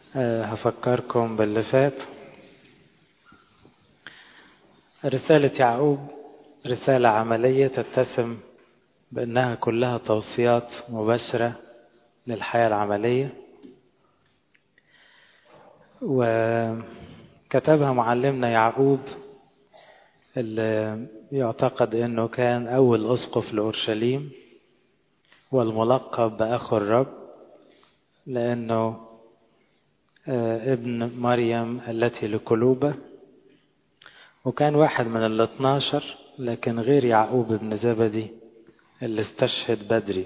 أه هفكركم باللي فات رسالة يعقوب رسالة عملية تتسم بأنها كلها توصيات مباشرة للحياة العملية وكتبها معلمنا يعقوب اللي يعتقد أنه كان أول أسقف لأورشليم والملقب بأخو الرب لأنه ابن مريم التي لقلوبة وكان واحد من الاثناشر لكن غير يعقوب بن زبدي اللي استشهد بدري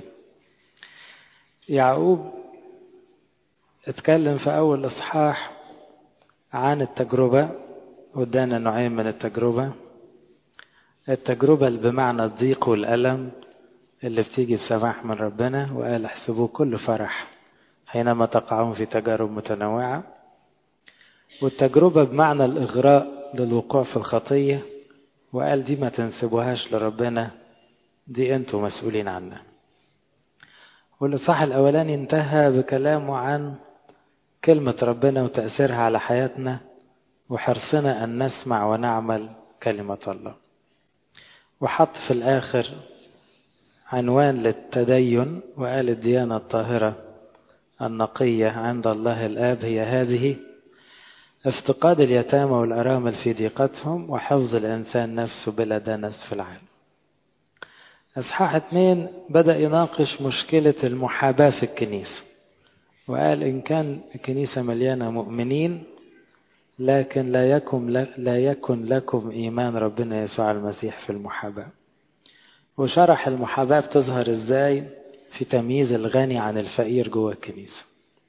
يعقوب اتكلم في أول إصحاح عن التجربة وادانا نوعين من التجربة التجربة اللي بمعنى الضيق والألم اللي بتيجي بسماح من ربنا وقال احسبوه كل فرح حينما تقعون في تجارب متنوعة والتجربة بمعنى الإغراء للوقوع في الخطية وقال دي ما تنسبوهاش لربنا دي انتوا مسؤولين عنها والإصحاح الأولاني انتهى بكلامه عن كلمة ربنا وتأثيرها على حياتنا وحرصنا أن نسمع ونعمل كلمة الله وحط في الآخر عنوان للتدين وقال الديانة الطاهرة النقية عند الله الآب هي هذه افتقاد اليتامى والأرامل في ضيقتهم وحفظ الإنسان نفسه بلا دنس في العالم أصحاح اثنين بدأ يناقش مشكلة المحاباة في الكنيسة وقال إن كان الكنيسة مليانة مؤمنين لكن لا يكن لا يكن لكم إيمان ربنا يسوع المسيح في المحاباة وشرح المحاباة بتظهر إزاي في تمييز الغني عن الفقير جوه الكنيسة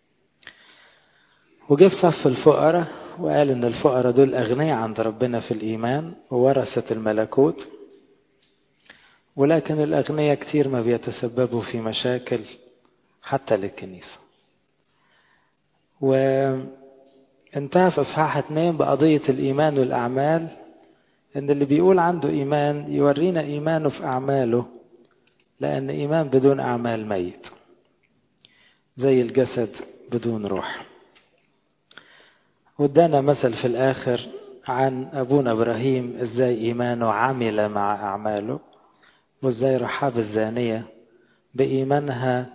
وجه في صف الفقراء وقال إن الفقراء دول أغنياء عند ربنا في الإيمان وورثة الملكوت ولكن الأغنياء كتير ما بيتسببوا في مشاكل حتى للكنيسة وانتهى في إصحاح اتنين بقضية الإيمان والأعمال إن اللي بيقول عنده إيمان يورينا إيمانه في أعماله لأن إيمان بدون أعمال ميت زي الجسد بدون روح وادانا مثل في الآخر عن أبونا إبراهيم إزاي إيمانه عمل مع أعماله وإزاي رحاب الزانية بإيمانها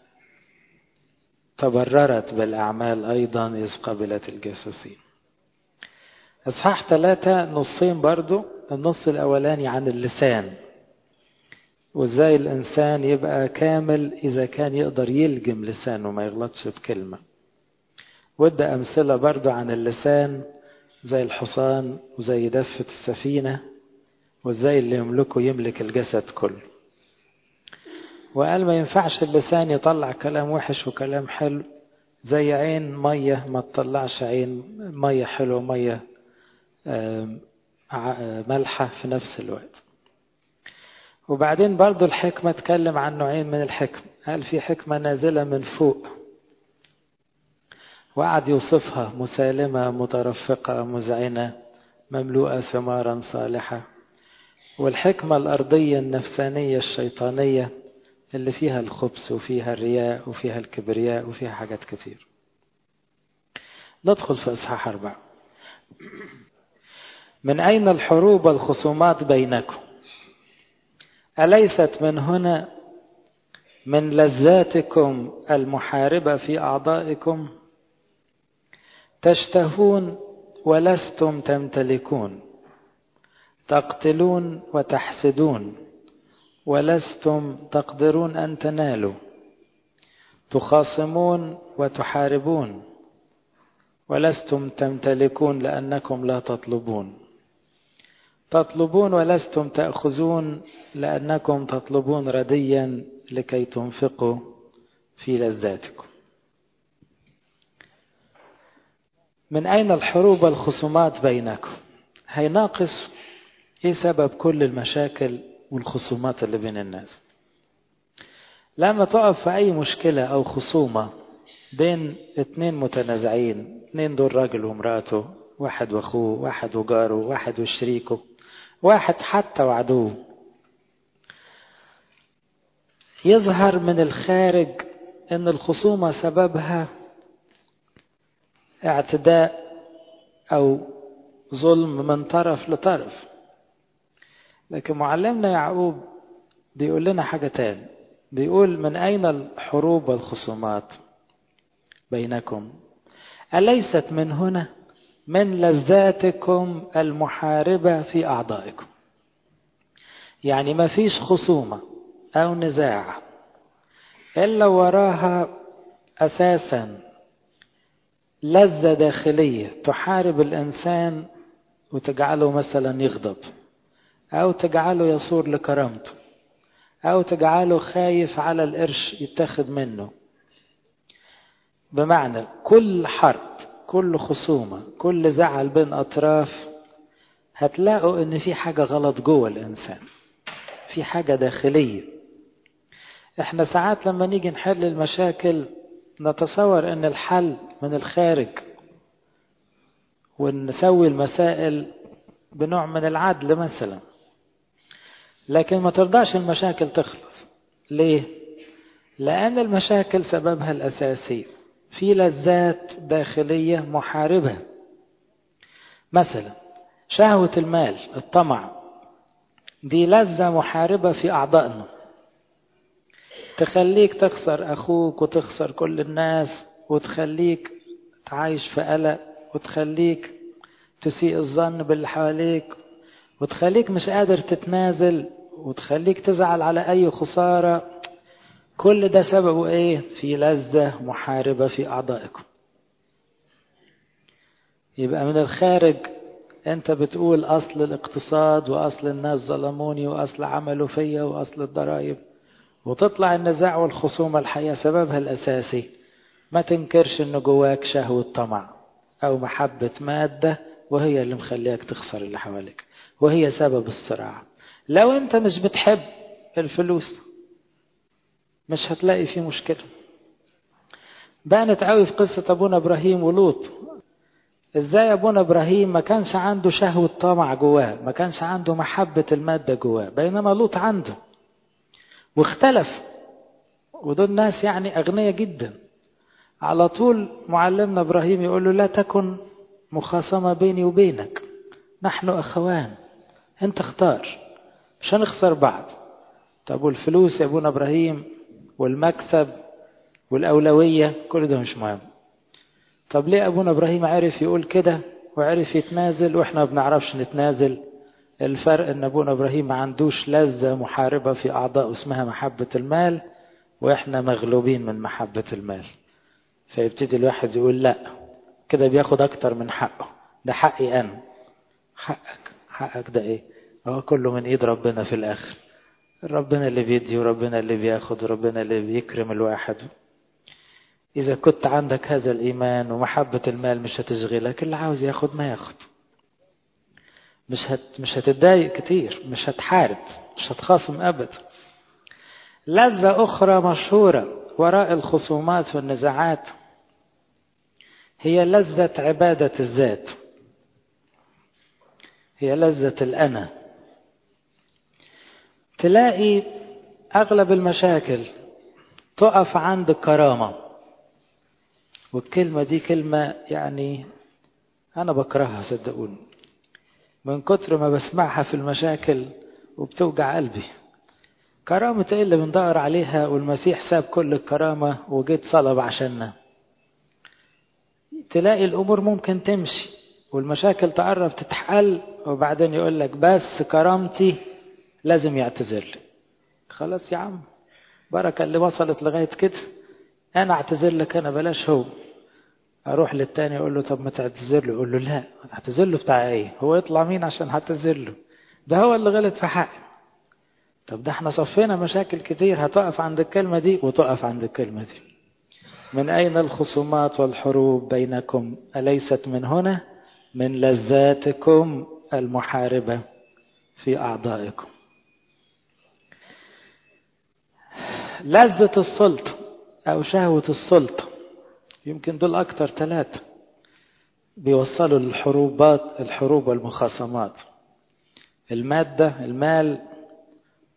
تبررت بالأعمال أيضا إذ قبلت الجاسوسين إصحاح ثلاثة نصين برضو النص الأولاني عن اللسان وإزاي الإنسان يبقى كامل إذا كان يقدر يلجم لسانه ما يغلطش بكلمة وادى أمثلة برضو عن اللسان زي الحصان وزي دفة السفينة وازاي اللي يملكه يملك الجسد كله وقال ما ينفعش اللسان يطلع كلام وحش وكلام حلو زي عين مية ما تطلعش عين مية حلوة مية ملحة في نفس الوقت وبعدين برضو الحكمة اتكلم عن نوعين من الحكمة قال في حكمة نازلة من فوق وقعد يوصفها مسالمة مترفقة مذعنة مملوءة ثمارا صالحة والحكمة الأرضية النفسانية الشيطانية اللي فيها الخبث وفيها الرياء وفيها الكبرياء وفيها حاجات كتير ندخل في إصحاح أربعة من أين الحروب والخصومات بينكم أليست من هنا من لذاتكم المحاربة في أعضائكم تشتهون ولستم تمتلكون تقتلون وتحسدون ولستم تقدرون أن تنالوا تخاصمون وتحاربون ولستم تمتلكون لأنكم لا تطلبون تطلبون ولستم تأخذون لأنكم تطلبون رديا لكي تنفقوا في لذاتكم من أين الحروب والخصومات بينكم هيناقص ايه سبب كل المشاكل والخصومات اللي بين الناس لما تقف في اي مشكلة او خصومة بين اتنين متنازعين اتنين دول راجل ومراته واحد واخوه واحد وجاره واحد وشريكه واحد حتى وعدوه يظهر من الخارج ان الخصومة سببها اعتداء أو ظلم من طرف لطرف لكن معلمنا يعقوب بيقول لنا حاجة تاني بيقول من أين الحروب والخصومات بينكم أليست من هنا من لذاتكم المحاربة في أعضائكم يعني ما فيش خصومة أو نزاع إلا وراها أساسا لذة داخلية تحارب الإنسان وتجعله مثلا يغضب أو تجعله يصور لكرامته أو تجعله خايف على القرش يتاخد منه بمعنى كل حرب كل خصومة كل زعل بين أطراف هتلاقوا إن في حاجة غلط جوه الإنسان في حاجة داخلية إحنا ساعات لما نيجي نحل المشاكل نتصور إن الحل من الخارج ونسوي المسائل بنوع من العدل مثلا لكن ما ترضاش المشاكل تخلص ليه؟ لأن المشاكل سببها الأساسي في لذات داخلية محاربة مثلا شهوة المال الطمع دي لذة محاربة في أعضائنا تخليك تخسر أخوك وتخسر كل الناس وتخليك تعيش في قلق وتخليك تسيء الظن باللي حواليك وتخليك مش قادر تتنازل وتخليك تزعل على أي خسارة كل ده سببه إيه؟ في لذة محاربة في أعضائكم يبقى من الخارج أنت بتقول أصل الاقتصاد وأصل الناس ظلموني وأصل عملوا فيا وأصل الضرائب وتطلع النزاع والخصومة الحقيقة سببها الأساسي ما تنكرش إن جواك شهوة طمع أو محبة مادة وهي اللي مخليك تخسر اللي حواليك وهي سبب الصراع لو أنت مش بتحب الفلوس مش هتلاقي فيه مشكلة بانت قوي في قصة أبونا إبراهيم ولوط ازاي ابونا ابراهيم ما كانش عنده شهوة طمع جواه ما كانش عنده محبة المادة جواه بينما لوط عنده واختلف ودول ناس يعني أغنياء جدا على طول معلمنا إبراهيم يقول له لا تكن مخاصمة بيني وبينك نحن أخوان أنت اختار مش هنخسر بعض طب والفلوس يا أبونا إبراهيم والمكسب والأولوية كل ده مش مهم طب ليه أبونا إبراهيم عرف يقول كده وعرف يتنازل وإحنا ما بنعرفش نتنازل الفرق ان ابونا ابراهيم ما عندوش لذة محاربة في اعضاء اسمها محبة المال واحنا مغلوبين من محبة المال فيبتدي الواحد يقول لا كده بياخد اكتر من حقه ده حقي انا حقك حقك ده ايه هو كله من ايد ربنا في الاخر ربنا اللي بيدي وربنا اللي بياخد وربنا اللي بيكرم الواحد اذا كنت عندك هذا الايمان ومحبة المال مش هتشغلك اللي عاوز ياخد ما ياخد مش هت مش هتتضايق كتير مش هتحارب مش هتخاصم ابدا لذة أخرى مشهورة وراء الخصومات والنزاعات هي لذة عبادة الذات هي لذة الأنا تلاقي أغلب المشاكل تقف عند الكرامة والكلمة دي كلمة يعني أنا بكرهها صدقوني من كتر ما بسمعها في المشاكل وبتوجع قلبي كرامة ايه اللي بندور عليها والمسيح ساب كل الكرامة وجيت صلب عشاننا تلاقي الأمور ممكن تمشي والمشاكل تقرب تتحل وبعدين يقول لك بس كرامتي لازم يعتذر لي خلاص يا عم بركة اللي وصلت لغاية كده أنا أعتذر لك أنا بلاش هو اروح للتاني اقول له طب ما تعتذر له يقول له لا اعتذر له بتاع ايه هو يطلع مين عشان هعتذر له ده هو اللي غلط في حقي طب ده احنا صفينا مشاكل كتير هتقف عند الكلمة دي وتقف عند الكلمة دي من أين الخصومات والحروب بينكم أليست من هنا من لذاتكم المحاربة في أعضائكم لذة السلطة أو شهوة السلطة يمكن دول أكتر ثلاثة بيوصلوا للحروبات الحروب والمخاصمات المادة المال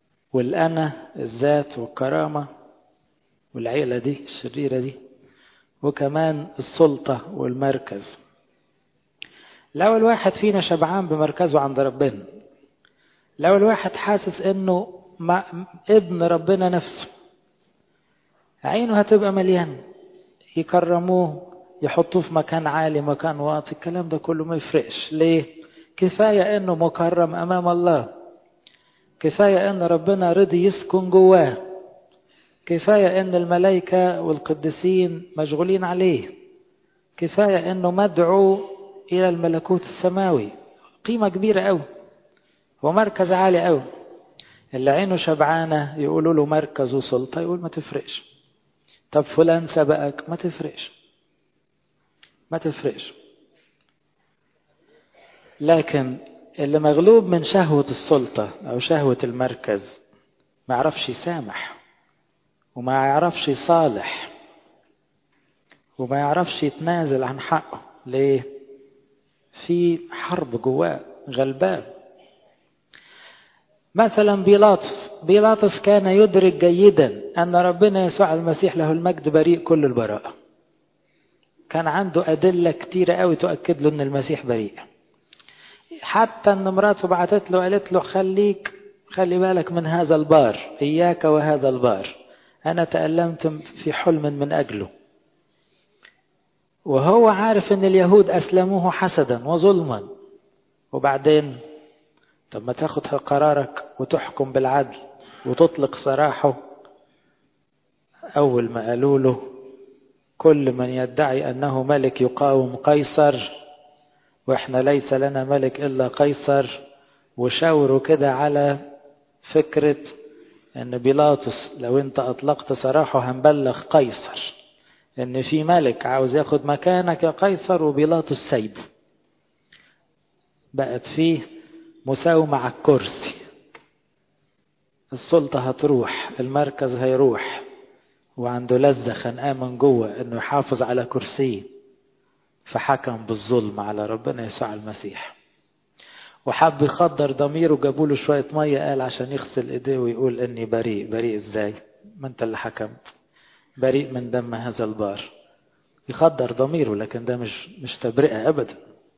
والأنا الذات والكرامة والعيلة دي الشريرة دي وكمان السلطة والمركز لو الواحد فينا شبعان بمركزه عند ربنا لو الواحد حاسس انه مع ابن ربنا نفسه عينه هتبقى مليان يكرموه يحطوه في مكان عالي مكان واطي الكلام ده كله ما يفرقش ليه كفاية انه مكرم امام الله كفاية ان ربنا رضي يسكن جواه كفاية ان الملائكة والقديسين مشغولين عليه كفاية انه مدعو الى الملكوت السماوي قيمة كبيرة قوي ومركز عالي قوي اللي عينه شبعانة يقولوا له مركز وسلطة يقول ما تفرقش طب فلان سبقك ما تفرقش ما تفرقش لكن اللي مغلوب من شهوة السلطة أو شهوة المركز ما يعرفش يسامح وما يعرفش يصالح وما يعرفش يتنازل عن حقه ليه؟ في حرب جواه غلبان مثلا بيلاطس بيلاطس كان يدرك جيدا أن ربنا يسوع المسيح له المجد بريء كل البراءة كان عنده أدلة كتيرة قوي تؤكد له أن المسيح بريء حتى أن مراته بعتت له قالت له خليك خلي بالك من هذا البار إياك وهذا البار أنا تألمت في حلم من أجله وهو عارف أن اليهود أسلموه حسدا وظلما وبعدين طب ما تاخد قرارك وتحكم بالعدل وتطلق سراحه أول ما قالوا له كل من يدعي أنه ملك يقاوم قيصر وإحنا ليس لنا ملك إلا قيصر وشاوروا كده على فكرة أن بيلاطس لو أنت أطلقت سراحه هنبلغ قيصر أن في ملك عاوز ياخد مكانك يا قيصر وبيلاطس سايبه بقت فيه مساومة على الكرسي السلطة هتروح المركز هيروح وعنده لذة خنقاه من جوه انه يحافظ على كرسيه فحكم بالظلم على ربنا يسوع المسيح وحب يخدر ضميره جابوا له شوية مية قال عشان يغسل ايديه ويقول اني بريء بريء ازاي ما انت اللي حكمت بريء من دم هذا البار يخدر ضميره لكن ده مش مش تبرئة ابدا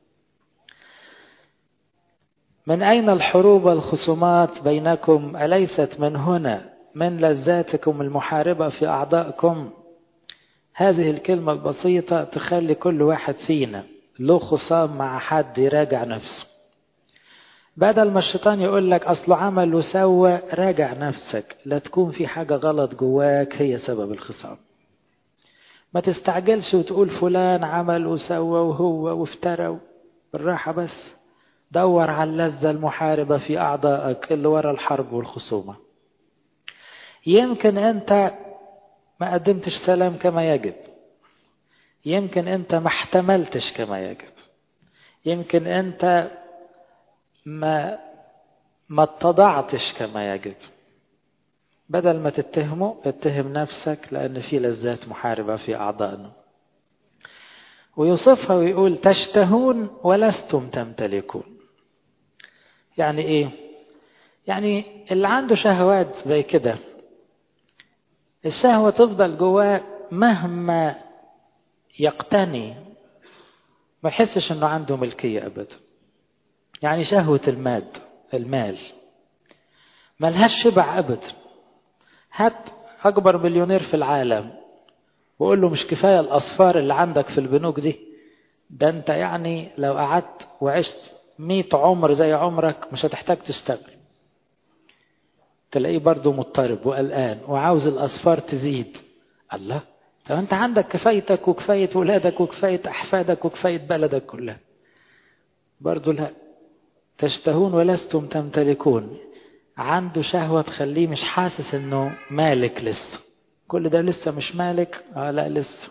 من أين الحروب والخصومات بينكم أليست من هنا من لذاتكم المحاربة في أعضائكم هذه الكلمة البسيطة تخلي كل واحد فينا له خصام مع حد يراجع نفسه بدل ما الشيطان يقول لك أصله عمل وسوى راجع نفسك لا تكون في حاجة غلط جواك هي سبب الخصام ما تستعجلش وتقول فلان عمل وسوى وهو وافترى بالراحة بس دور على اللذة المحاربة في أعضائك اللي ورا الحرب والخصومة يمكن أنت ما قدمتش سلام كما يجب يمكن أنت ما احتملتش كما يجب يمكن أنت ما ما اتضعتش كما يجب بدل ما تتهمه اتهم نفسك لأن في لذات محاربة في أعضائنا ويوصفها ويقول تشتهون ولستم تمتلكون يعني ايه يعني اللي عنده شهوات زي كده الشهوة تفضل جواه مهما يقتني ما يحسش انه عنده ملكية ابدا يعني شهوة الماد المال ملهاش شبع ابدا هات اكبر مليونير في العالم وقول له مش كفاية الاصفار اللي عندك في البنوك دي ده انت يعني لو قعدت وعشت مئة عمر زي عمرك مش هتحتاج تشتغل تلاقيه برضه مضطرب وقلقان وعاوز الأصفار تزيد الله طب أنت عندك كفايتك وكفاية ولادك وكفاية أحفادك وكفاية بلدك كلها برضه لا تشتهون ولستم تمتلكون عنده شهوة تخليه مش حاسس انه مالك لسه كل ده لسه مش مالك اه لا لسه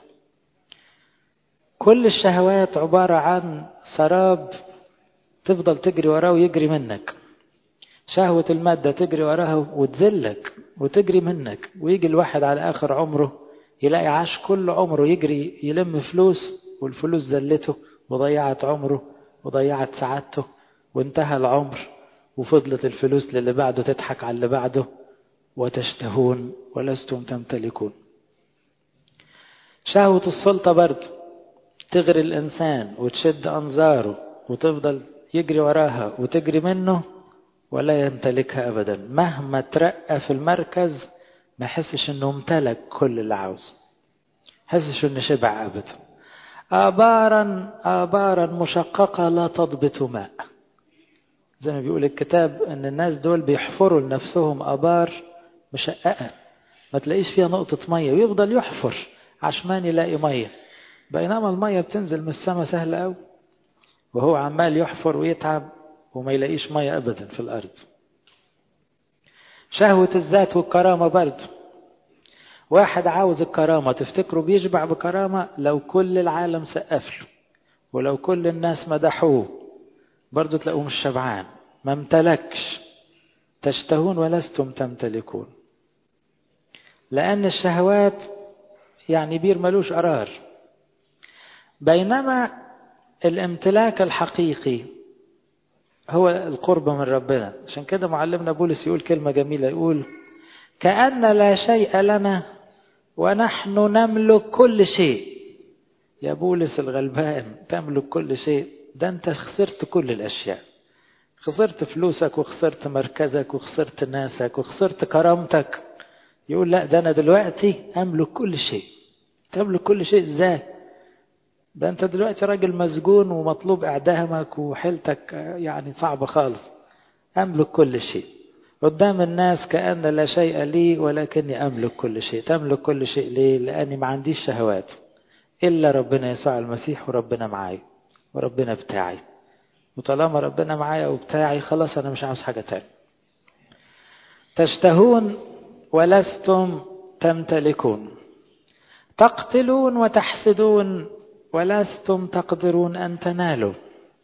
كل الشهوات عبارة عن سراب تفضل تجري وراه ويجري منك شهوة المادة تجري وراها وتذلك وتجري منك ويجي الواحد على آخر عمره يلاقي عاش كل عمره يجري يلم فلوس والفلوس ذلته وضيعت عمره وضيعت سعادته وانتهى العمر وفضلت الفلوس للي بعده تضحك على اللي بعده وتشتهون ولستم تمتلكون شهوة السلطة برضه تغري الإنسان وتشد أنظاره وتفضل يجري وراها وتجري منه ولا يمتلكها أبدا مهما ترقى في المركز ما يحسش انه امتلك كل اللي عاوزه يحسش انه شبع ابدا آبارا آبارا مشققة لا تضبط ماء زي ما بيقول الكتاب ان الناس دول بيحفروا لنفسهم آبار مشققة ما تلاقيش فيها نقطة مية ويفضل يحفر عشمان يلاقي مية بينما المية بتنزل من السماء سهلة أوي وهو عمال يحفر ويتعب وما يلاقيش مية أبدا في الأرض شهوة الذات والكرامة برضه واحد عاوز الكرامة تفتكروا بيشبع بكرامة لو كل العالم سقف له ولو كل الناس مدحوه برضه تلاقوه مش شبعان ما امتلكش تشتهون ولستم تمتلكون لأن الشهوات يعني بير ملوش قرار بينما الامتلاك الحقيقي هو القرب من ربنا عشان كده معلمنا بولس يقول كلمة جميلة يقول كأن لا شيء لنا ونحن نملك كل شيء يا بولس الغلبان تملك كل شيء ده انت خسرت كل الأشياء خسرت فلوسك وخسرت مركزك وخسرت ناسك وخسرت كرامتك يقول لا ده أنا دلوقتي أملك كل شيء تملك كل شيء ازاي ده انت دلوقتي راجل مسجون ومطلوب اعدامك وحيلتك يعني صعبة خالص املك كل شيء قدام الناس كأن لا شيء لي ولكني املك كل شيء تملك كل شيء ليه لاني ما عنديش شهوات الا ربنا يسوع المسيح وربنا معايا وربنا بتاعي وطالما ربنا معايا وبتاعي خلاص انا مش عاوز حاجة تاني تشتهون ولستم تمتلكون تقتلون وتحسدون ولستم تقدرون أن تنالوا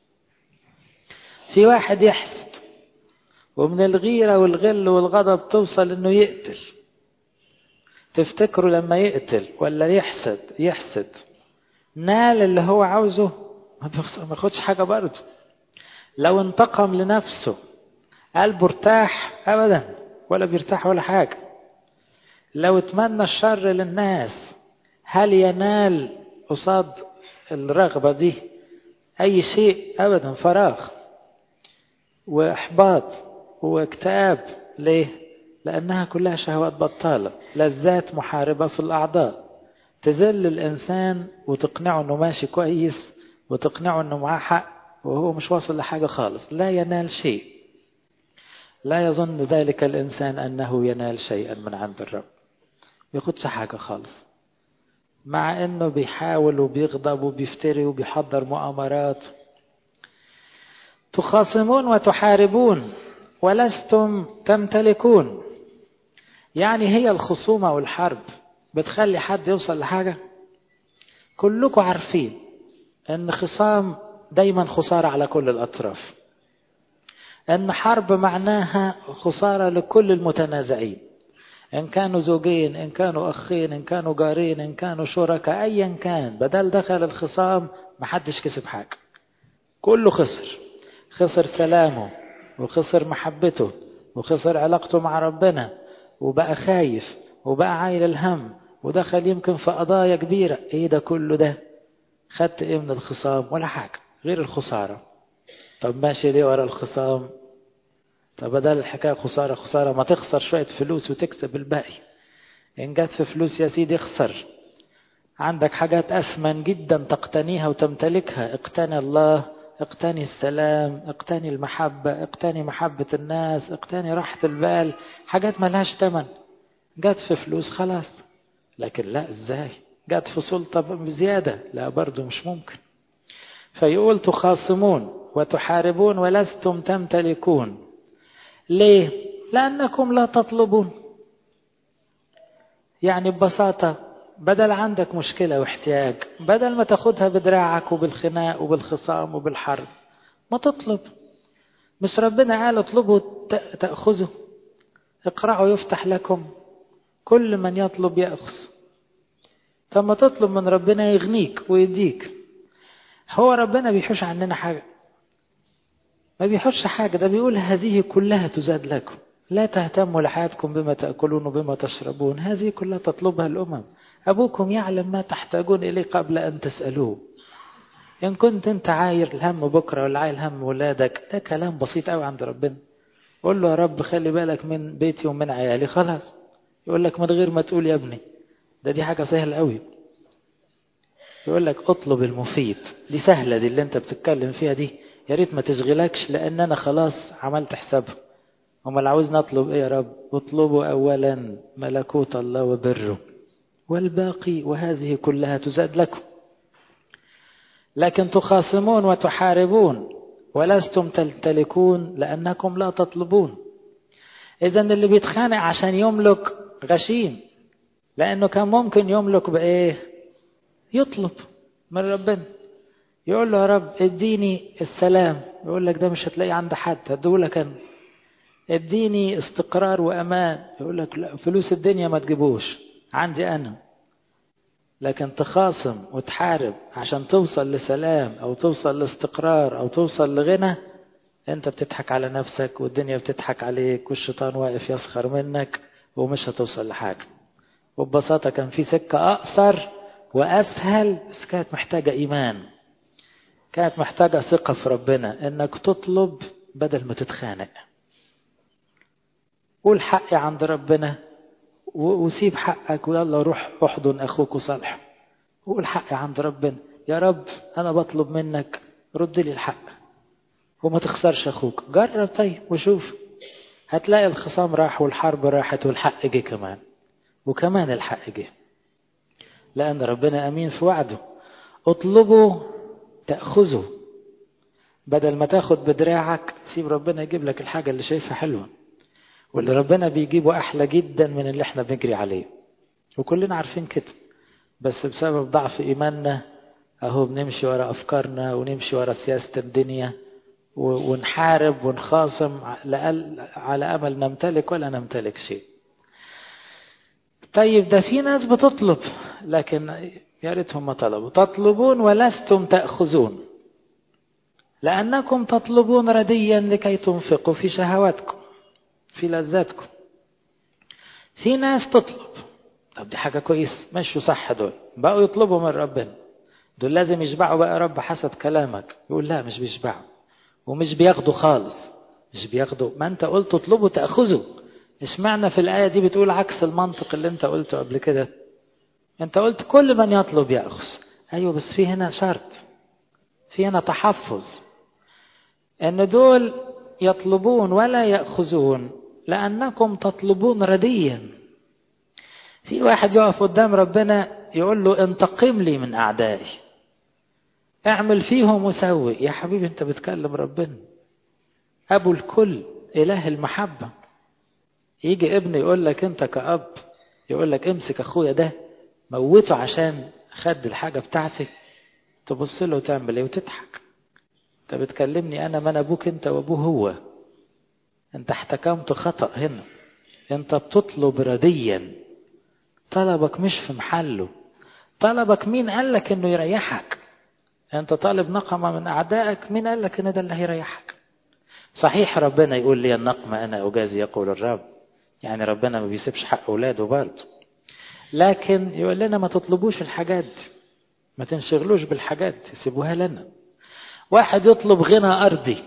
في واحد يحسد ومن الغيرة والغل والغضب توصل انه يقتل تفتكروا لما يقتل ولا يحسد يحسد نال اللي هو عاوزه ما بياخدش حاجة برضه لو انتقم لنفسه قلبه ارتاح ابدا ولا بيرتاح ولا حاجة لو اتمنى الشر للناس هل ينال قصاد الرغبة دي أي شيء أبدا فراغ وإحباط واكتئاب ليه؟ لأنها كلها شهوات بطالة لذات محاربة في الأعضاء تذل الإنسان وتقنعه أنه ماشي كويس وتقنعه أنه معاه حق وهو مش واصل لحاجة خالص لا ينال شيء لا يظن ذلك الإنسان أنه ينال شيئا من عند الرب ياخدش حاجة خالص مع انه بيحاول وبيغضب وبيفتري وبيحضر مؤامرات تخاصمون وتحاربون ولستم تمتلكون يعني هي الخصومة والحرب بتخلي حد يوصل لحاجة كلكم عارفين ان خصام دايما خسارة على كل الأطراف ان حرب معناها خسارة لكل المتنازعين إن كانوا زوجين إن كانوا أخين إن كانوا جارين إن كانوا شركاء أيا كان بدل دخل الخصام محدش كسب حاجة كله خسر خسر سلامه وخسر محبته وخسر علاقته مع ربنا وبقى خايف وبقى عايل الهم ودخل يمكن في قضايا كبيرة ايه ده كله ده خدت ايه من الخصام ولا حاجة غير الخسارة طب ماشي ليه ورا الخصام طب بدل الحكاية خسارة خسارة ما تخسر شوية فلوس وتكسب الباقي إن جت في فلوس يا سيدي اخسر عندك حاجات أثمن جدا تقتنيها وتمتلكها اقتني الله اقتني السلام اقتني المحبة اقتني محبة الناس اقتني راحة البال حاجات ملهاش تمن جت في فلوس خلاص لكن لا ازاي جت في سلطة بزيادة لا برضو مش ممكن فيقول تخاصمون وتحاربون ولستم تمتلكون ليه؟ لأنكم لا تطلبون يعني ببساطة بدل عندك مشكلة واحتياج بدل ما تاخدها بدراعك وبالخناق وبالخصام وبالحرب ما تطلب مش ربنا قال اطلبوا تأخذوا اقرأوا يفتح لكم كل من يطلب يأخذ فما تطلب من ربنا يغنيك ويديك هو ربنا بيحوش عننا حاجة ما بيحوش حاجة ده بيقول هذه كلها تزاد لكم لا تهتموا لحياتكم بما تأكلون وبما تشربون هذه كلها تطلبها الأمم أبوكم يعلم ما تحتاجون إليه قبل أن تسألوه إن كنت أنت عاير الهم بكرة ولا عايل هم ولادك ده كلام بسيط قوي عند ربنا قول له يا رب خلي بالك من بيتي ومن عيالي خلاص يقول لك من غير ما تقول يا ابني ده دي حاجة سهلة قوي يقول لك اطلب المفيد دي سهلة دي اللي انت بتتكلم فيها دي يا ريت ما تشغلكش لان انا خلاص عملت حسابها امال عاوزنا نطلب ايه يا رب اطلبوا اولا ملكوت الله وبره والباقي وهذه كلها تزاد لكم لكن تخاصمون وتحاربون ولستم تمتلكون لانكم لا تطلبون اذا اللي بيتخانق عشان يملك غشيم لانه كان ممكن يملك بايه يطلب من ربنا يقول له يا رب اديني السلام يقول لك ده مش هتلاقيه عند حد هديهولك انا اديني استقرار وامان يقول لك لا فلوس الدنيا ما تجيبوش عندي انا لكن تخاصم وتحارب عشان توصل لسلام او توصل لاستقرار او توصل لغنى انت بتضحك على نفسك والدنيا بتضحك عليك والشيطان واقف يسخر منك ومش هتوصل لحاجه وببساطه كان في سكه اقصر واسهل بس كانت محتاجه ايمان كانت محتاجه ثقه في ربنا انك تطلب بدل ما تتخانق قول حقي عند ربنا وسيب حقك ويلا روح احضن اخوك وصالحه وقول حقي عند ربنا يا رب انا بطلب منك رد لي الحق وما تخسرش اخوك جرب طيب وشوف هتلاقي الخصام راح والحرب راحت والحق جه كمان وكمان الحق جه لأن ربنا أمين في وعده اطلبوا تأخذوا بدل ما تاخد بدراعك سيب ربنا يجيب لك الحاجة اللي شايفها حلوة واللي ربنا بيجيبه أحلى جدا من اللي احنا بنجري عليه وكلنا عارفين كده بس بسبب ضعف إيماننا أهو بنمشي ورا أفكارنا ونمشي ورا سياسة الدنيا ونحارب ونخاصم على أمل نمتلك ولا نمتلك شيء طيب ده في ناس بتطلب لكن يا ريتهم ما طلبوا تطلبون ولستم تأخذون لأنكم تطلبون رديا لكي تنفقوا في شهواتكم في لذاتكم في ناس تطلب طب دي حاجة كويسة مشوا صح دول بقوا يطلبوا من ربنا دول لازم يشبعوا بقى يا رب حسب كلامك يقول لا مش بيشبعوا ومش بياخدوا خالص مش بياخدوا ما انت قلت اطلبوا تأخذوا اشمعنى في الآية دي بتقول عكس المنطق اللي انت قلته قبل كده انت قلت كل من يطلب يأخذ ايوه بس في هنا شرط في هنا تحفظ ان دول يطلبون ولا يأخذون لأنكم تطلبون رديا في واحد يقف قدام ربنا يقول له انتقم لي من أعدائي اعمل فيهم وسوي يا حبيبي انت بتكلم ربنا أبو الكل إله المحبة يجي ابن يقول لك انت كأب يقول لك امسك اخويا ده موته عشان خد الحاجة بتاعتي تبص له وتعمل ايه وتضحك انت بتكلمني انا من ابوك انت وابوه هو انت احتكمت خطأ هنا انت بتطلب رديا طلبك مش في محله طلبك مين قال لك انه يريحك انت طالب نقمة من اعدائك مين قال لك ان ده اللي هيريحك صحيح ربنا يقول لي النقمة انا اجازي يقول الرب يعني ربنا ما بيسيبش حق اولاده برضه لكن يقول لنا ما تطلبوش الحاجات دي ما تنشغلوش بالحاجات دي سيبوها لنا واحد يطلب غنى أرضي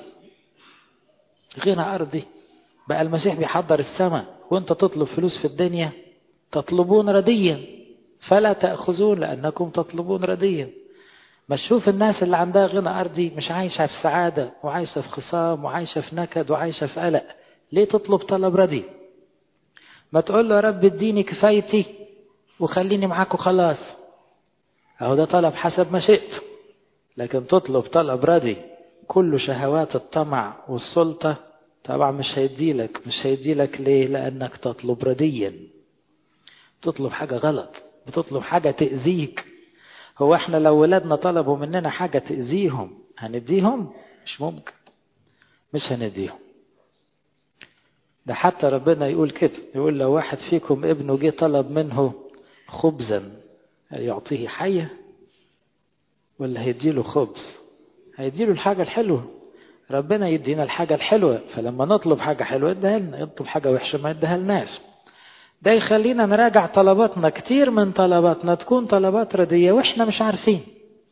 غنى أرضي بقى المسيح بيحضر السماء وانت تطلب فلوس في الدنيا تطلبون رديا فلا تأخذون لأنكم تطلبون رديا ما تشوف الناس اللي عندها غنى أرضي مش عايشة في سعادة وعايشة في خصام وعايشة في نكد وعايشة في قلق ليه تطلب طلب ردي ما تقول له يا رب اديني كفايتي وخليني معاك وخلاص اهو ده طلب حسب ما شئت لكن تطلب طلب ردي كله شهوات الطمع والسلطة طبعا مش هيديلك مش هيديلك ليه لأنك تطلب رديا تطلب حاجة غلط بتطلب حاجة تأذيك هو احنا لو ولادنا طلبوا مننا حاجة تأذيهم هنديهم مش ممكن مش هنديهم ده حتى ربنا يقول كده يقول لو واحد فيكم ابنه جه طلب منه خبزا يعطيه حية ولا هيديله خبز هيديله الحاجة الحلوة ربنا يدينا الحاجة الحلوة فلما نطلب حاجة حلوة يديها لنا يطلب حاجة وحشة ما يديها لناس ده يخلينا نراجع طلباتنا كتير من طلباتنا تكون طلبات ردية واحنا مش عارفين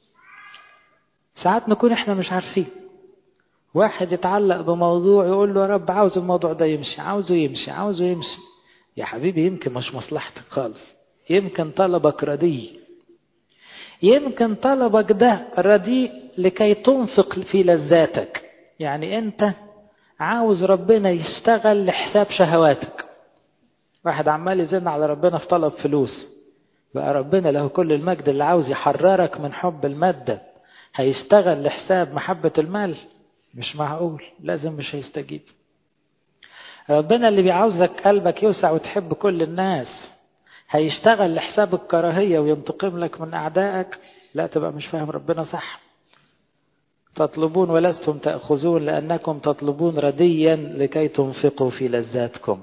ساعات نكون احنا مش عارفين واحد يتعلق بموضوع يقول له يا رب عاوز الموضوع ده يمشي عاوزه يمشي عاوزه يمشي يا حبيبي يمكن مش مصلحتك خالص يمكن طلبك ردي يمكن طلبك ده رديء لكي تنفق في لذاتك يعني انت عاوز ربنا يشتغل لحساب شهواتك واحد عمال يزن على ربنا في طلب فلوس بقى ربنا له كل المجد اللي عاوز يحررك من حب المادة هيشتغل لحساب محبة المال مش معقول لازم مش هيستجيب ربنا اللي بيعاوزك قلبك يوسع وتحب كل الناس هيشتغل لحساب الكراهية وينتقم لك من أعدائك لا تبقى مش فاهم ربنا صح تطلبون ولستم تأخذون لأنكم تطلبون رديا لكي تنفقوا في لذاتكم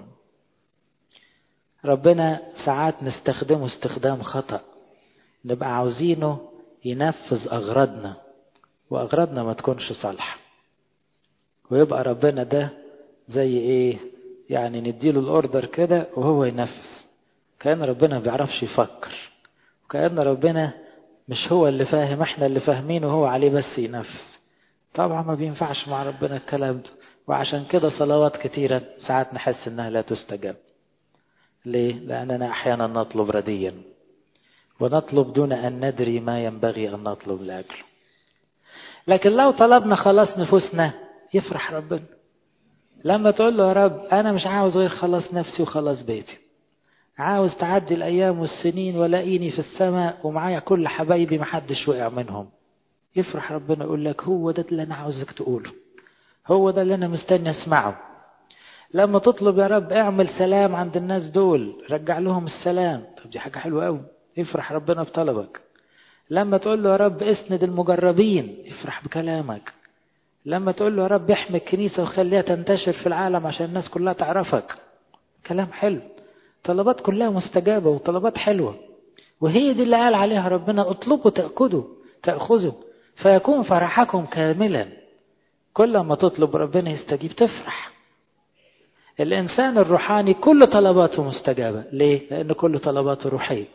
ربنا ساعات نستخدمه استخدام خطأ نبقى عاوزينه ينفذ أغراضنا وأغراضنا ما تكونش صالحة ويبقى ربنا ده زي إيه يعني نديله الأوردر كده وهو ينفذ كأن ربنا ما بيعرفش يفكر وكأن ربنا مش هو اللي فاهم احنا اللي فاهمين وهو عليه بس ينفذ طبعا ما بينفعش مع ربنا الكلام ده وعشان كده صلوات كتيرة ساعات نحس انها لا تستجاب ليه؟ لأننا أحيانا نطلب رديا ونطلب دون أن ندري ما ينبغي أن نطلب لأجله لكن لو طلبنا خلاص نفوسنا يفرح ربنا لما تقول له يا رب أنا مش عاوز غير خلاص نفسي وخلاص بيتي عاوز تعدي الأيام والسنين ولاقيني في السماء ومعايا كل حبايبي محدش وقع منهم يفرح ربنا يقول لك هو ده اللي أنا عاوزك تقوله هو ده اللي أنا مستني أسمعه لما تطلب يا رب اعمل سلام عند الناس دول رجع لهم السلام طب دي حاجة حلوة قوي يفرح ربنا بطلبك لما تقول له يا رب اسند المجربين يفرح بكلامك لما تقول له يا رب احمي الكنيسة وخليها تنتشر في العالم عشان الناس كلها تعرفك كلام حلو طلبات كلها مستجابة وطلبات حلوة وهي دي اللي قال عليها ربنا اطلبوا تأخذوا تأخذوا فيكون فرحكم كاملا كل ما تطلب ربنا يستجيب تفرح الإنسان الروحاني كل طلباته مستجابة ليه؟ لأن كل طلباته روحية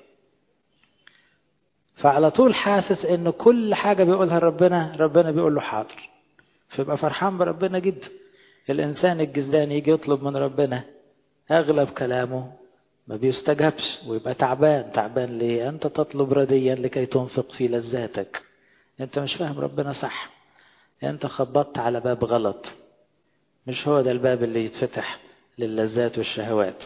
فعلى طول حاسس أن كل حاجة بيقولها ربنا ربنا بيقول له حاضر فيبقى فرحان بربنا جدا الإنسان الجزداني يجي يطلب من ربنا أغلب كلامه ما بيستجابش ويبقى تعبان تعبان ليه أنت تطلب رديا لكي تنفق في لذاتك أنت مش فاهم ربنا صح أنت خبطت على باب غلط مش هو ده الباب اللي يتفتح للذات والشهوات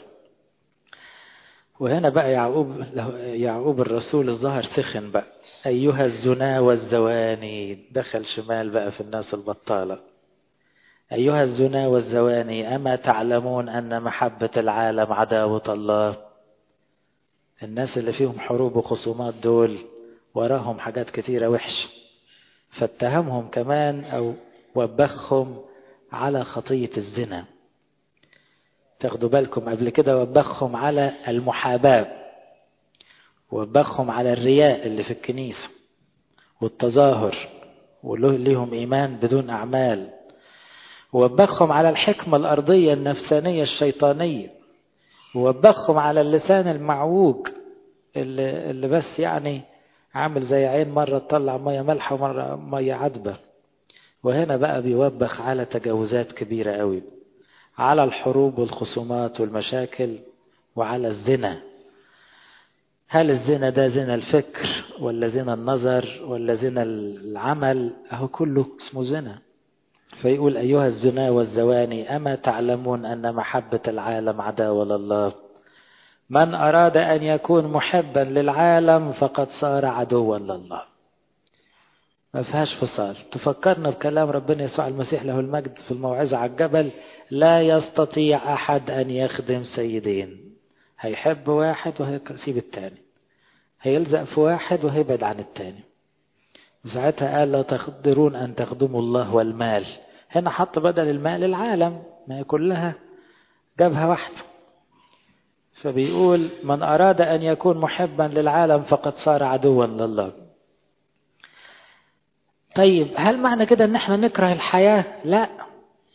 وهنا بقى يعقوب يعقوب الرسول الظاهر سخن بقى أيها الزنا والزواني دخل شمال بقى في الناس البطالة أيها الزنا والزواني أما تعلمون أن محبة العالم عداوة الله الناس اللي فيهم حروب وخصومات دول وراهم حاجات كتيرة وحش فاتهمهم كمان أو وبخهم على خطية الزنا تاخدوا بالكم قبل كده وبخهم على المحاباة وبخهم على الرياء اللي في الكنيسة والتظاهر وليهم إيمان بدون أعمال ووبخهم على الحكمة الأرضية النفسانية الشيطانية ووبخهم على اللسان المعوج اللي, اللي بس يعني عامل زي عين مرة تطلع مية مالحة ومرة مية عذبة وهنا بقى بيوبخ على تجاوزات كبيرة قوي على الحروب والخصومات والمشاكل وعلى الزنا هل الزنا ده زنا الفكر ولا زنا النظر ولا زنا العمل اهو كله اسمه زنا فيقول أيها الزنا والزواني أما تعلمون أن محبة العالم عداوة لله من أراد أن يكون محبا للعالم فقد صار عدوا لله ما فيهاش فصال تفكرنا بكلام ربنا يسوع المسيح له المجد في الموعظة على الجبل لا يستطيع أحد أن يخدم سيدين هيحب واحد وهيسيب التاني هيلزق في واحد وهيبعد عن التاني وساعتها قال لا تقدرون أن تخدموا الله والمال هنا حط بدل المال العالم ما هي كلها جابها واحدة فبيقول من أراد أن يكون محبا للعالم فقد صار عدوا لله طيب هل معنى كده ان احنا نكره الحياة لا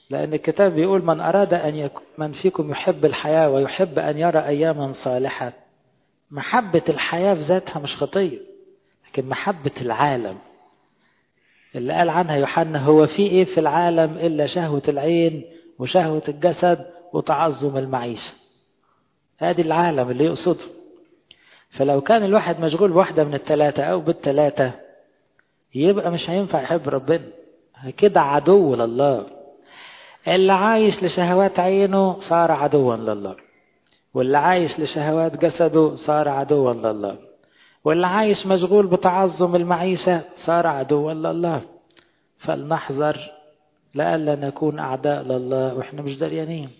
لأن الكتاب بيقول من أراد أن يكون من فيكم يحب الحياة ويحب أن يرى أياما صالحة محبة الحياة في ذاتها مش خطية لكن محبة العالم اللي قال عنها يوحنا هو في إيه في العالم إلا شهوة العين وشهوة الجسد وتعظم المعيشة هذه العالم اللي يقصده فلو كان الواحد مشغول بواحدة من الثلاثة أو بالثلاثة يبقى مش هينفع يحب ربنا كده عدو لله اللي عايش لشهوات عينه صار عدوا لله واللي عايش لشهوات جسده صار عدوا لله واللي عايش مشغول بتعظم المعيشة صار عدوا لله فلنحذر لئلا نكون أعداء لله وإحنا مش دريانين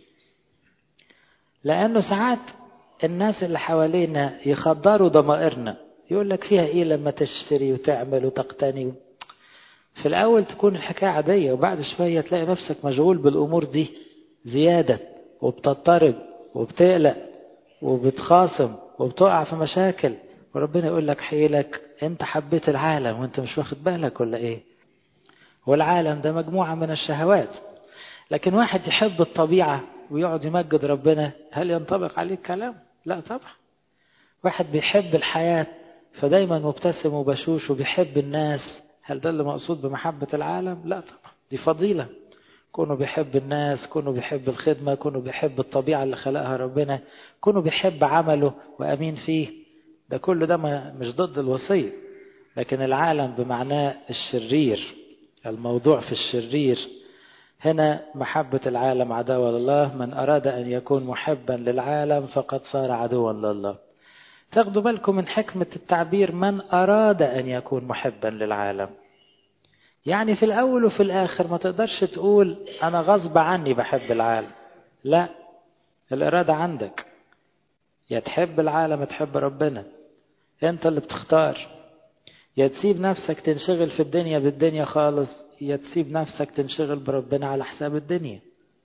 لأنه ساعات الناس اللي حوالينا يخدروا ضمائرنا يقول لك فيها إيه لما تشتري وتعمل وتقتني في الأول تكون الحكاية عادية وبعد شوية تلاقي نفسك مشغول بالأمور دي زيادة وبتضطرب وبتقلق وبتخاصم وبتقع في مشاكل وربنا يقول لك حيلك انت حبيت العالم وانت مش واخد بالك ولا ايه والعالم ده مجموعة من الشهوات لكن واحد يحب الطبيعة ويقعد يمجد ربنا هل ينطبق عليه الكلام لا طبعا واحد بيحب الحياة فدايما مبتسم وبشوش وبيحب الناس هل ده اللي مقصود بمحبة العالم لا طبعا دي فضيلة كونه بيحب الناس كونه بيحب الخدمة كونه بيحب الطبيعة اللي خلقها ربنا كونه بيحب عمله وأمين فيه ده كله ده مش ضد الوصية لكن العالم بمعناه الشرير الموضوع في الشرير هنا محبة العالم عداوة لله من أراد أن يكون محبا للعالم فقد صار عدوا لله تاخدوا بالكم من حكمة التعبير من أراد أن يكون محبا للعالم يعني في الأول وفي الآخر ما تقدرش تقول أنا غصب عني بحب العالم لا الإرادة عندك يا تحب العالم تحب ربنا أنت اللي بتختار يا تسيب نفسك تنشغل في الدنيا بالدنيا خالص يا تسيب نفسك تنشغل بربنا على حساب الدنيا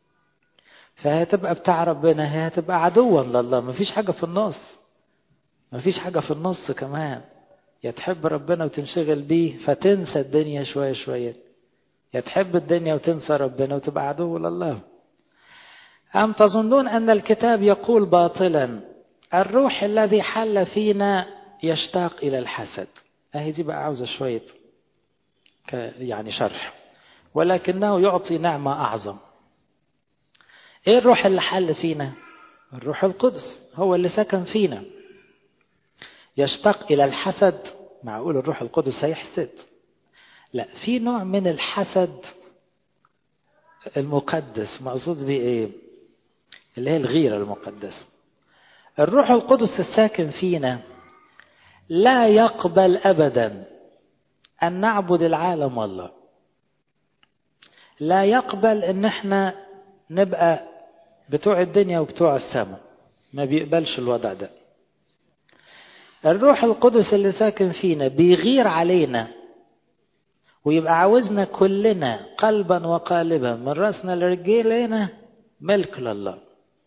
فهتبقى بتاع ربنا هي هتبقى عدوا لله مفيش حاجة في النص مفيش حاجة في النص كمان يا تحب ربنا وتنشغل بيه فتنسى الدنيا شوية شوية يا تحب الدنيا وتنسى ربنا وتبقى عدو لله أم تظنون أن الكتاب يقول باطلا الروح الذي حل فينا يشتاق إلى الحسد أهي دي بقى عاوزة شوية يعني شرح ولكنه يعطي نعمة أعظم إيه الروح اللي حل فينا الروح القدس هو اللي سكن فينا يشتاق إلى الحسد معقول الروح القدس هيحسد لا في نوع من الحسد المقدس مقصود بيه ايه اللي هي الغيرة المقدسة الروح القدس الساكن فينا لا يقبل أبدا أن نعبد العالم والله لا يقبل أن احنا نبقى بتوع الدنيا وبتوع السماء ما بيقبلش الوضع ده الروح القدس اللي ساكن فينا بيغير علينا ويبقى عاوزنا كلنا قلبا وقالبا من راسنا لرجلينا ملك لله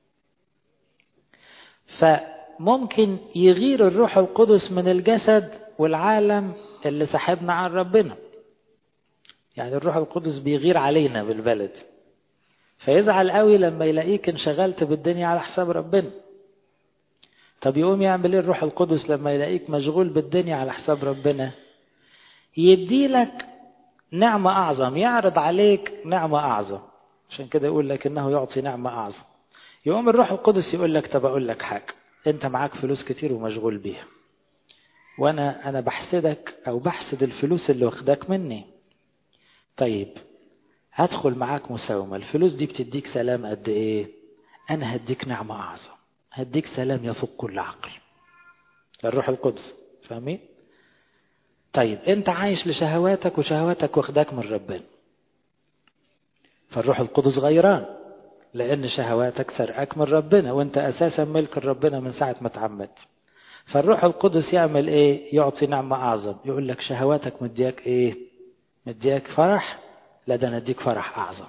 فممكن يغير الروح القدس من الجسد والعالم اللي سحبنا عن ربنا يعني الروح القدس بيغير علينا بالبلد فيزعل قوي لما يلاقيك انشغلت بالدنيا على حساب ربنا طب يقوم يعمل ايه الروح القدس لما يلاقيك مشغول بالدنيا على حساب ربنا يدي لك نعمة أعظم يعرض عليك نعمة أعظم عشان كده يقول لك إنه يعطي نعمة أعظم يقوم الروح القدس يقول لك طب أقول لك حاجة أنت معاك فلوس كتير ومشغول بيها وأنا أنا بحسدك أو بحسد الفلوس اللي واخداك مني طيب هدخل معاك مساومة الفلوس دي بتديك سلام قد إيه أنا هديك نعمة أعظم هديك سلام يفوق كل عقل الروح القدس فاهمين طيب انت عايش لشهواتك وشهواتك واخداك من ربنا فالروح القدس غيران لان شهواتك سرقاك من ربنا وانت اساسا ملك ربنا من ساعه ما اتعمدت فالروح القدس يعمل ايه يعطي نعمه اعظم يقول لك شهواتك مدياك ايه مدياك فرح لا ده انا اديك فرح اعظم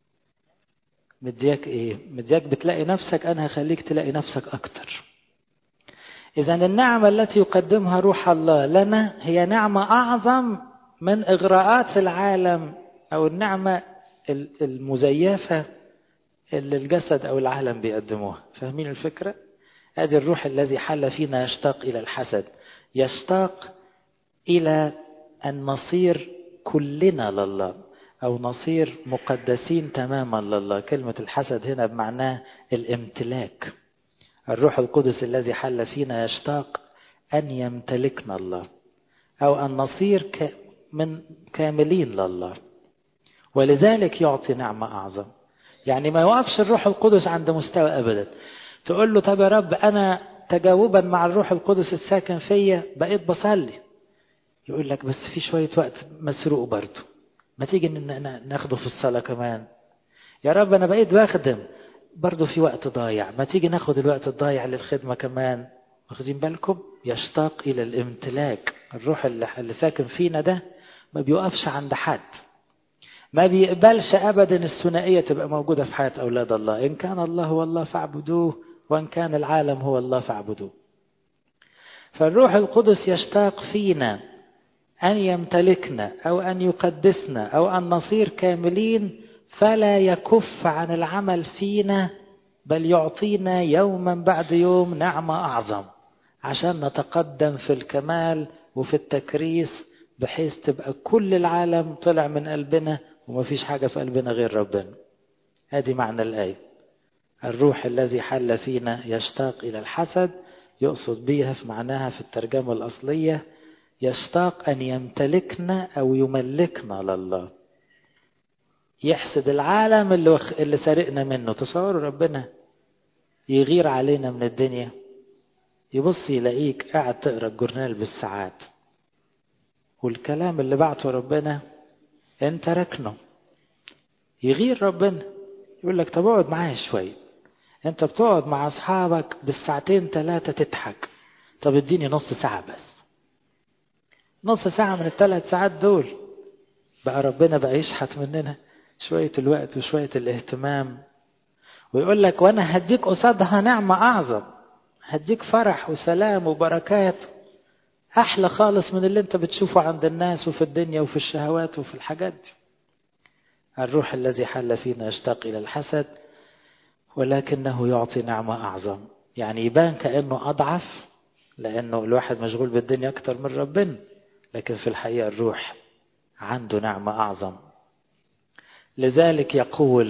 مدياك ايه مدياك بتلاقي نفسك انا هخليك تلاقي نفسك اكتر اذا النعمه التي يقدمها روح الله لنا هي نعمه اعظم من اغراءات العالم او النعمه المزيفة اللي الجسد أو العالم بيقدموها فاهمين الفكرة؟ هذه الروح الذي حل فينا يشتاق إلى الحسد يشتاق إلى أن نصير كلنا لله أو نصير مقدسين تماما لله كلمة الحسد هنا بمعناه الامتلاك الروح القدس الذي حل فينا يشتاق أن يمتلكنا الله أو أن نصير من كاملين لله ولذلك يعطي نعمة أعظم يعني ما يوقفش الروح القدس عند مستوى أبدا تقول له طب يا رب أنا تجاوبا مع الروح القدس الساكن فيا بقيت بصلي يقول لك بس في شوية وقت مسروق برضه ما تيجي ناخده في الصلاة كمان يا رب أنا بقيت بخدم برضه في وقت ضايع ما تيجي ناخد الوقت الضايع للخدمة كمان واخدين بالكم يشتاق إلى الامتلاك الروح اللي, اللي ساكن فينا ده ما بيوقفش عند حد ما بيقبلش أبدا الثنائية تبقى موجودة في حياة أولاد الله إن كان الله هو الله فاعبدوه وإن كان العالم هو الله فاعبدوه فالروح القدس يشتاق فينا أن يمتلكنا أو أن يقدسنا أو أن نصير كاملين فلا يكف عن العمل فينا بل يعطينا يوما بعد يوم نعمة أعظم عشان نتقدم في الكمال وفي التكريس بحيث تبقى كل العالم طلع من قلبنا ومفيش حاجة في قلبنا غير ربنا هذه معنى الآية الروح الذي حل فينا يشتاق إلى الحسد يقصد بيها في معناها في الترجمة الأصلية يشتاق أن يمتلكنا أو يملكنا لله يحسد العالم اللي, وخ... اللي سرقنا منه تصوروا ربنا يغير علينا من الدنيا يبص يلاقيك قاعد تقرا الجورنال بالساعات والكلام اللي بعته ربنا انت ركنه يغير ربنا يقول لك طب اقعد معايا شويه انت بتقعد مع اصحابك بالساعتين ثلاثه تضحك طب اديني نص ساعه بس نص ساعه من الثلاث ساعات دول بقى ربنا بقى يشحت مننا شويه الوقت وشويه الاهتمام ويقول لك وانا هديك قصادها نعمه اعظم هديك فرح وسلام وبركات احلى خالص من اللي انت بتشوفه عند الناس وفي الدنيا وفي الشهوات وفي الحاجات دي الروح الذي حل فينا يشتاق الى الحسد ولكنه يعطي نعمه اعظم يعني يبان كانه اضعف لانه الواحد مشغول بالدنيا اكتر من ربنا لكن في الحقيقه الروح عنده نعمه اعظم لذلك يقول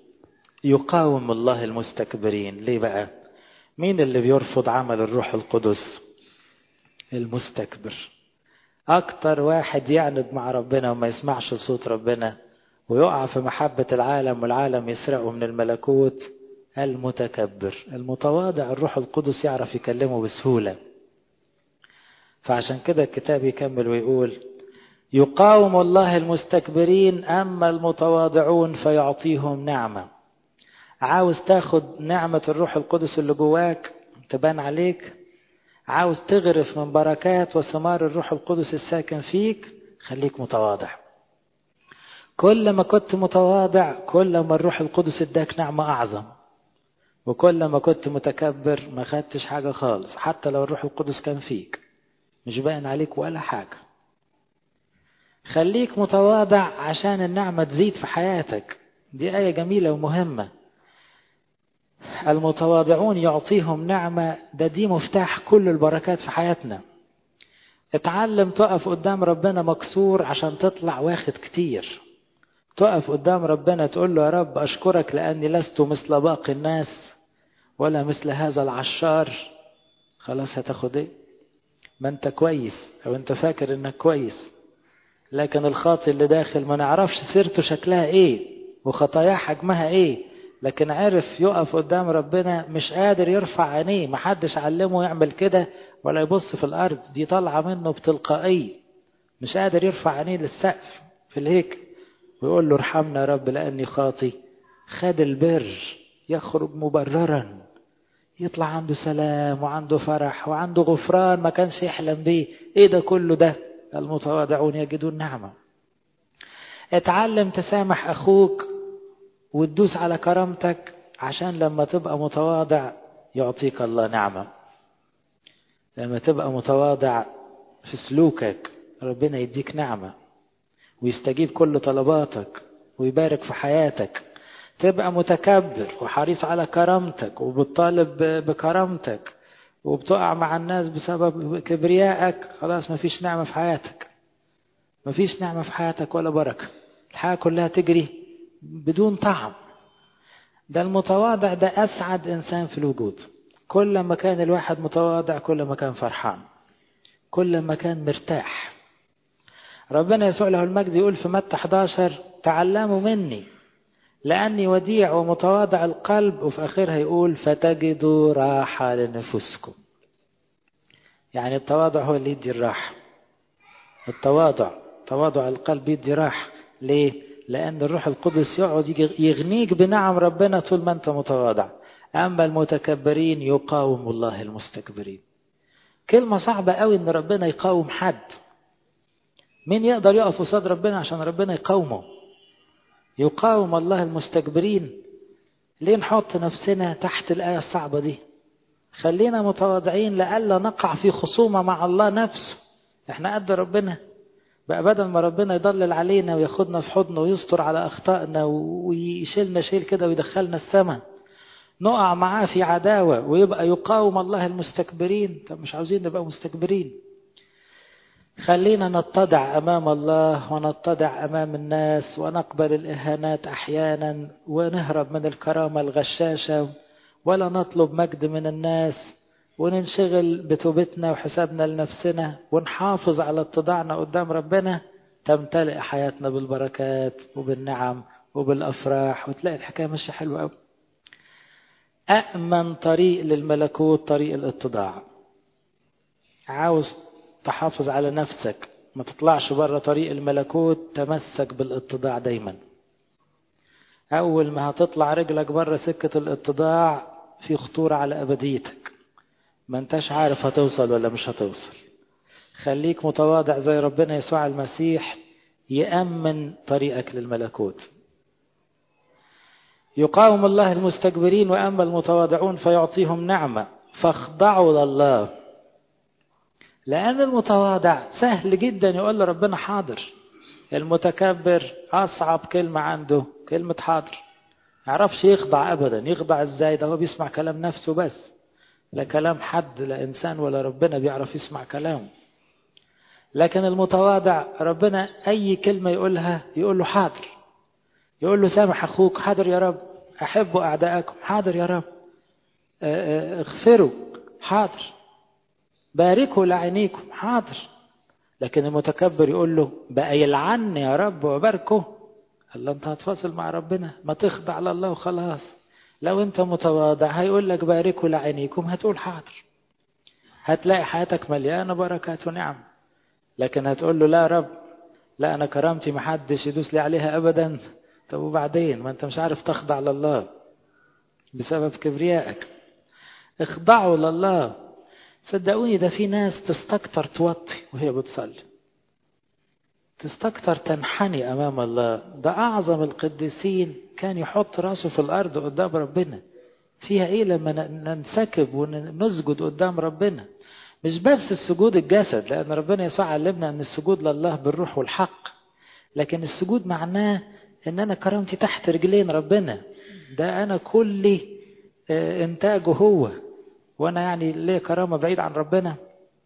يقاوم الله المستكبرين ليه بقى مين اللي بيرفض عمل الروح القدس المستكبر اكتر واحد يعند مع ربنا وما يسمعش صوت ربنا ويقع في محبة العالم والعالم يسرقه من الملكوت المتكبر المتواضع الروح القدس يعرف يكلمه بسهولة فعشان كده الكتاب يكمل ويقول يقاوم الله المستكبرين أما المتواضعون فيعطيهم نعمة عاوز تاخد نعمة الروح القدس اللي جواك تبان عليك عاوز تغرف من بركات وثمار الروح القدس الساكن فيك خليك متواضع كل ما كنت متواضع كل ما الروح القدس اداك نعمة أعظم وكل ما كنت متكبر ما خدتش حاجة خالص حتى لو الروح القدس كان فيك مش باين عليك ولا حاجة خليك متواضع عشان النعمة تزيد في حياتك دي آية جميلة ومهمة المتواضعون يعطيهم نعمة ده دي مفتاح كل البركات في حياتنا اتعلم تقف قدام ربنا مكسور عشان تطلع واخد كتير تقف قدام ربنا تقول له يا رب أشكرك لأني لست مثل باقي الناس ولا مثل هذا العشار خلاص هتاخد ايه ما انت كويس او انت فاكر انك كويس لكن الخاطي اللي داخل ما نعرفش سيرته شكلها ايه وخطاياه حجمها ايه لكن عرف يقف قدام ربنا مش قادر يرفع عينيه محدش علمه يعمل كده ولا يبص في الارض دي طالعه منه بتلقائيه مش قادر يرفع عينيه للسقف في الهيكل ويقول له ارحمنا يا رب لاني خاطي خد البر يخرج مبررا يطلع عنده سلام وعنده فرح وعنده غفران ما كانش يحلم بيه ايه ده كله ده المتواضعون يجدون نعمه اتعلم تسامح اخوك وتدوس على كرامتك عشان لما تبقى متواضع يعطيك الله نعمة لما تبقى متواضع في سلوكك ربنا يديك نعمة ويستجيب كل طلباتك ويبارك في حياتك تبقى متكبر وحريص على كرامتك وبتطالب بكرامتك وبتقع مع الناس بسبب كبريائك خلاص مفيش نعمة في حياتك مفيش نعمة في حياتك ولا بركة الحياة كلها تجري بدون طعم ده المتواضع ده أسعد إنسان في الوجود كل ما كان الواحد متواضع كل ما كان فرحان كل ما كان مرتاح ربنا يسوع له المجد يقول في متى 11 تعلموا مني لأني وديع ومتواضع القلب وفي آخرها يقول فتجدوا راحة لنفوسكم يعني التواضع هو اللي يدي الراحة التواضع تواضع القلب يدي راحة ليه؟ لأن الروح القدس يقعد يغنيك بنعم ربنا طول ما أنت متواضع أما المتكبرين يقاوم الله المستكبرين كلمة صعبة قوي إن ربنا يقاوم حد مين يقدر يقف قصاد ربنا عشان ربنا يقاومه يقاوم الله المستكبرين ليه نحط نفسنا تحت الآية الصعبة دي خلينا متواضعين لألا نقع في خصومة مع الله نفسه احنا قد ربنا بقى بدل ما ربنا يضلل علينا وياخدنا في حضنه ويستر على أخطائنا ويشيلنا شيل كده ويدخلنا السماء نقع معاه في عداوة ويبقى يقاوم الله المستكبرين طب مش عاوزين نبقى مستكبرين خلينا نتضع أمام الله ونتضع أمام الناس ونقبل الإهانات أحيانا ونهرب من الكرامة الغشاشة ولا نطلب مجد من الناس وننشغل بتوبتنا وحسابنا لنفسنا ونحافظ على اتضاعنا قدام ربنا تمتلئ حياتنا بالبركات وبالنعم وبالأفراح وتلاقي الحكاية ماشية حلوة قوي أأمن طريق للملكوت طريق الاتضاع عاوز تحافظ على نفسك ما تطلعش بره طريق الملكوت تمسك بالاتضاع دايما أول ما هتطلع رجلك بره سكة الاتضاع في خطورة على أبديتك ما انتش عارف هتوصل ولا مش هتوصل خليك متواضع زي ربنا يسوع المسيح يأمن طريقك للملكوت يقاوم الله المستكبرين وأما المتواضعون فيعطيهم نعمة فاخضعوا لله لأن المتواضع سهل جدا يقول لربنا حاضر المتكبر أصعب كلمة عنده كلمة حاضر يعرفش يخضع أبدا يخضع إزاي ده هو بيسمع كلام نفسه بس لا كلام حد لا إنسان ولا ربنا بيعرف يسمع كلامه لكن المتواضع ربنا أي كلمة يقولها يقول له حاضر يقول له سامح أخوك حاضر يا رب أحبوا أعداءكم حاضر يا رب اغفروا حاضر باركوا لعينيكم حاضر لكن المتكبر يقول له بقى يلعني يا رب وباركه الله انت هتفاصل مع ربنا ما تخضع لله وخلاص لو انت متواضع هيقول لك باركوا لعينيكم هتقول حاضر هتلاقي حياتك مليانة بركات ونعم لكن هتقول له لا يا رب لا انا كرامتي محدش يدوس لي عليها ابدا طب وبعدين ما انت مش عارف تخضع لله بسبب كبريائك اخضعوا لله صدقوني ده في ناس تستكتر توطي وهي بتصلي تستكتر تنحني أمام الله ده أعظم القديسين كان يحط راسه في الأرض قدام ربنا فيها إيه لما ننسكب ونسجد قدام ربنا مش بس السجود الجسد لأن ربنا يسوع علمنا أن السجود لله بالروح والحق لكن السجود معناه أن أنا كرامتي تحت رجلين ربنا ده أنا كل إنتاجه هو وأنا يعني ليه كرامة بعيد عن ربنا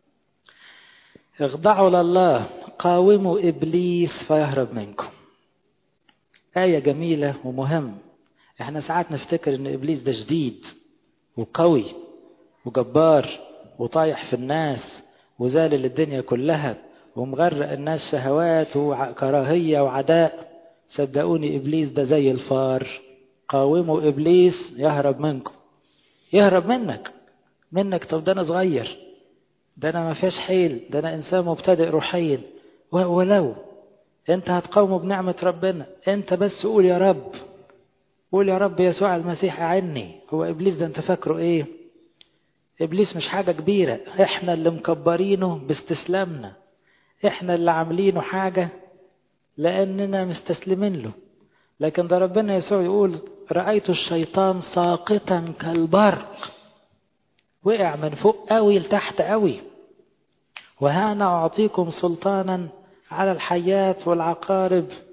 اخضعوا لله قاوموا إبليس فيهرب منكم آية جميلة ومهم احنا ساعات نفتكر ان إبليس ده شديد وقوي وجبار وطايح في الناس وزالل الدنيا كلها ومغرق الناس شهوات وكراهية وعداء صدقوني إبليس ده زي الفار قاوموا إبليس يهرب منكم يهرب منك منك طب ده أنا صغير ده أنا ما فيش حيل ده أنا إنسان مبتدئ روحيا ولو أنت هتقاومه بنعمة ربنا أنت بس قول يا رب قول يا رب يسوع المسيح عني هو إبليس ده أنت فاكره إيه إبليس مش حاجة كبيرة إحنا اللي مكبرينه باستسلامنا إحنا اللي عاملينه حاجة لأننا مستسلمين له لكن ده ربنا يسوع يقول رأيت الشيطان ساقطا كالبرق وقع من فوق قوي لتحت قوي وها أنا أعطيكم سلطانا على الحيات والعقارب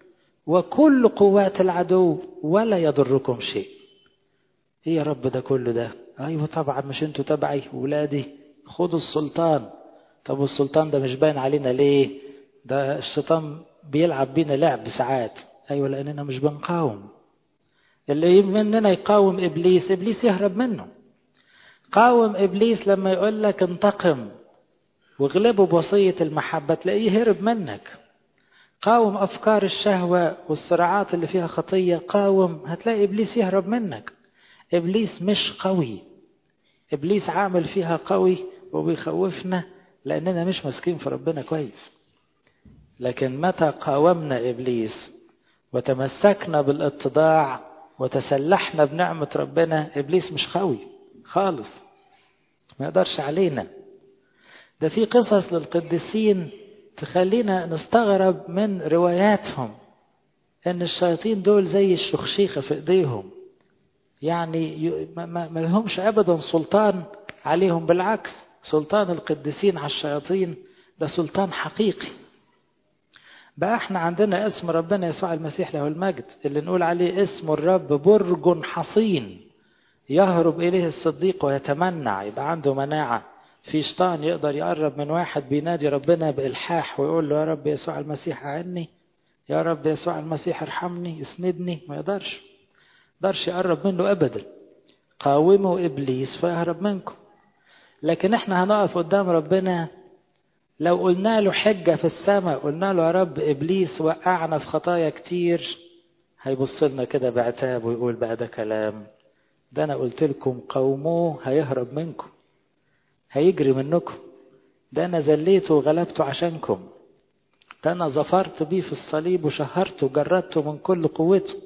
وكل قوات العدو ولا يضركم شيء ايه يا رب ده كله ده ايوه طبعا مش انتوا تبعي ولادي خدوا السلطان طب والسلطان ده مش باين علينا ليه ده الشيطان بيلعب بينا لعب ساعات ايوه لاننا مش بنقاوم اللي مننا يقاوم ابليس ابليس يهرب منه قاوم ابليس لما يقول لك انتقم واغلبه بوصيه المحبه تلاقيه هرب منك قاوم افكار الشهوه والصراعات اللي فيها خطيه قاوم هتلاقي ابليس يهرب منك ابليس مش قوي ابليس عامل فيها قوي وبيخوفنا لاننا مش ماسكين في ربنا كويس لكن متى قاومنا ابليس وتمسكنا بالاتضاع وتسلحنا بنعمه ربنا ابليس مش قوي خالص ما يقدرش علينا ده في قصص للقديسين تخلينا نستغرب من رواياتهم ان الشياطين دول زي الشخشيخه في ايديهم يعني ما لهمش ابدا سلطان عليهم بالعكس سلطان القديسين على الشياطين ده سلطان حقيقي بقى احنا عندنا اسم ربنا يسوع المسيح له المجد اللي نقول عليه اسم الرب برج حصين يهرب اليه الصديق ويتمنع يبقى عنده مناعه في شيطان يقدر يقرب من واحد بينادي ربنا بإلحاح ويقول له يا رب يسوع المسيح أعني يا رب يسوع المسيح ارحمني اسندني ما يقدرش يقدرش يقرب منه أبدا قاوموا إبليس فيهرب منكم لكن احنا هنقف قدام ربنا لو قلنا له حجة في السماء قلنا له يا رب إبليس وقعنا في خطايا كتير هيبص لنا كده بعتاب ويقول بقى ده كلام ده أنا قلت لكم قوموه هيهرب منكم هيجري منكم ده أنا زليته وغلبته عشانكم ده أنا ظفرت بيه في الصليب وشهرته وجردته من كل قوته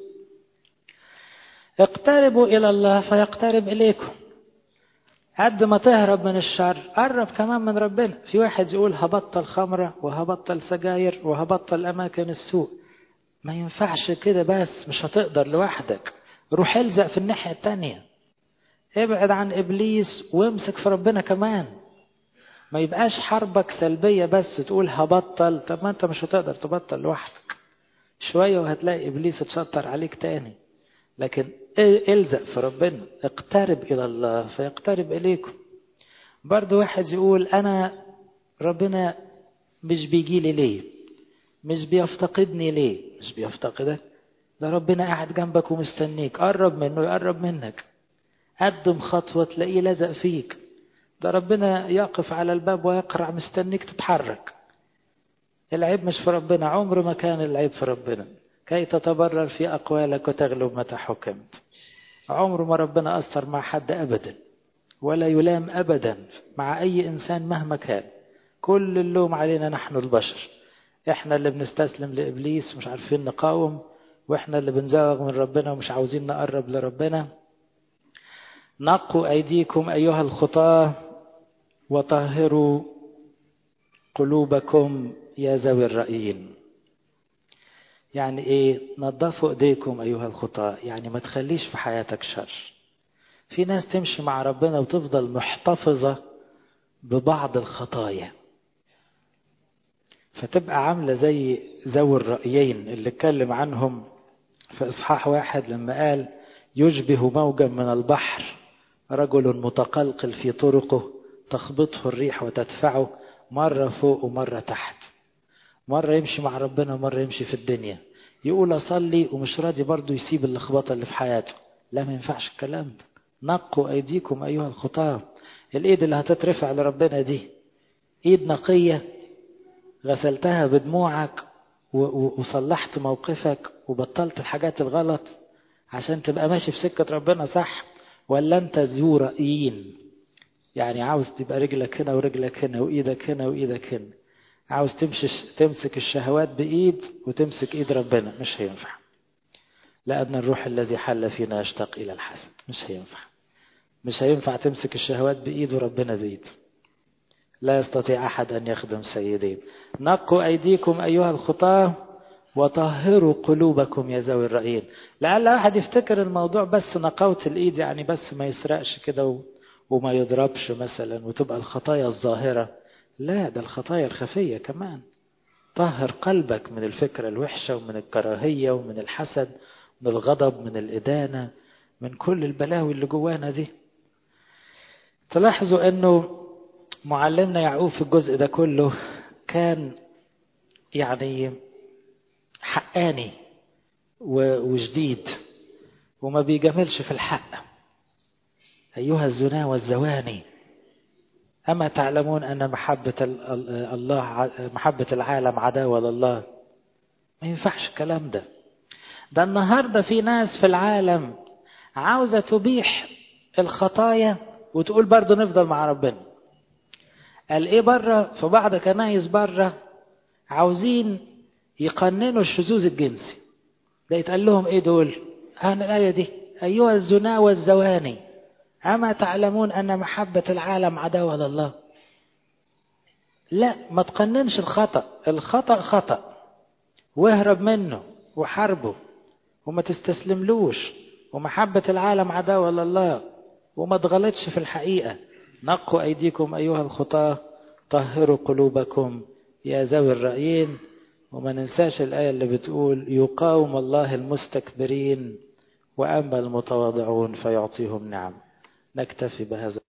اقتربوا إلى الله فيقترب إليكم قد ما تهرب من الشر قرب كمان من ربنا في واحد يقول هبطل خمرة وهبطل سجاير وهبطل أماكن السوق ما ينفعش كده بس مش هتقدر لوحدك روح الزق في الناحية التانية ابعد عن إبليس وامسك في ربنا كمان ما يبقاش حربك سلبية بس تقول هبطل طب ما انت مش هتقدر تبطل لوحدك شوية وهتلاقي إبليس اتشطر عليك تاني لكن الزق في ربنا اقترب إلى الله فيقترب إليكم برضو واحد يقول أنا ربنا مش بيجي لي ليه مش بيفتقدني ليه مش بيفتقدك ده ربنا قاعد جنبك ومستنيك قرب منه يقرب منك قدم خطوة تلاقيه لزق فيك ده ربنا يقف على الباب ويقرع مستنيك تتحرك العيب مش في ربنا عمر ما كان العيب في ربنا كي تتبرر في أقوالك وتغلب متى حكمت عمر ما ربنا أثر مع حد أبدا ولا يلام أبدا مع أي إنسان مهما كان كل اللوم علينا نحن البشر إحنا اللي بنستسلم لإبليس مش عارفين نقاوم وإحنا اللي بنزاغ من ربنا ومش عاوزين نقرب لربنا نقوا أيديكم أيها الخطاة وطهروا قلوبكم يا ذوي الرأيين يعني ايه نظفوا ايديكم ايها الخطاة يعني ما تخليش في حياتك شر في ناس تمشي مع ربنا وتفضل محتفظة ببعض الخطايا فتبقى عاملة زي ذوي الرأيين اللي اتكلم عنهم في إصحاح واحد لما قال يشبه موجا من البحر رجل متقلقل في طرقه تخبطه الريح وتدفعه مرة فوق ومرة تحت مرة يمشي مع ربنا ومرة يمشي في الدنيا يقول أصلي ومش راضي برضه يسيب اللخبطة اللي في حياته لا ما ينفعش الكلام ده نقوا أيديكم أيها الخطاة الإيد اللي هتترفع لربنا دي إيد نقية غسلتها بدموعك وصلحت موقفك وبطلت الحاجات الغلط عشان تبقى ماشي في سكة ربنا صح ولا أنت ذو رأيين يعني عاوز تبقى رجلك هنا ورجلك هنا وإيدك هنا وإيدك هنا عاوز تمشي تمسك الشهوات بإيد وتمسك إيد ربنا مش هينفع لأن الروح الذي حل فينا يشتاق إلى الحسن مش هينفع مش هينفع تمسك الشهوات بإيد وربنا بإيد لا يستطيع أحد أن يخدم سيدين نقوا أيديكم أيها الخطاة وطهروا قلوبكم يا ذوي الرأيين لعل أحد يفتكر الموضوع بس نقاوة الإيد يعني بس ما يسرقش كده وما يضربش مثلا وتبقى الخطايا الظاهرة لا ده الخطايا الخفية كمان طهر قلبك من الفكرة الوحشة ومن الكراهية ومن الحسد من الغضب من الإدانة من كل البلاوي اللي جوانا دي تلاحظوا أنه معلمنا يعقوب في الجزء ده كله كان يعني حقاني وجديد وما بيجاملش في الحق أيها الزنا والزواني أما تعلمون أن محبة الله محبة العالم عداوة لله ما ينفعش الكلام ده ده النهاردة في ناس في العالم عاوزة تبيح الخطايا وتقول برضه نفضل مع ربنا قال ايه بره في بعض كنايس بره عاوزين يقننوا الشذوذ الجنسي ده يتقال لهم ايه دول هان الآية دي أيها الزنا والزواني أما تعلمون أن محبة العالم عداوة لله لا ما تقننش الخطأ الخطأ خطأ واهرب منه وحاربه وما تستسلملوش ومحبة العالم عداوة لله وما تغلطش في الحقيقة نقوا أيديكم أيها الخطاة طهروا قلوبكم يا ذوي الرأيين وما ننساش الآية اللي بتقول يقاوم الله المستكبرين وأما المتواضعون فيعطيهم نعم نكتفي بهذا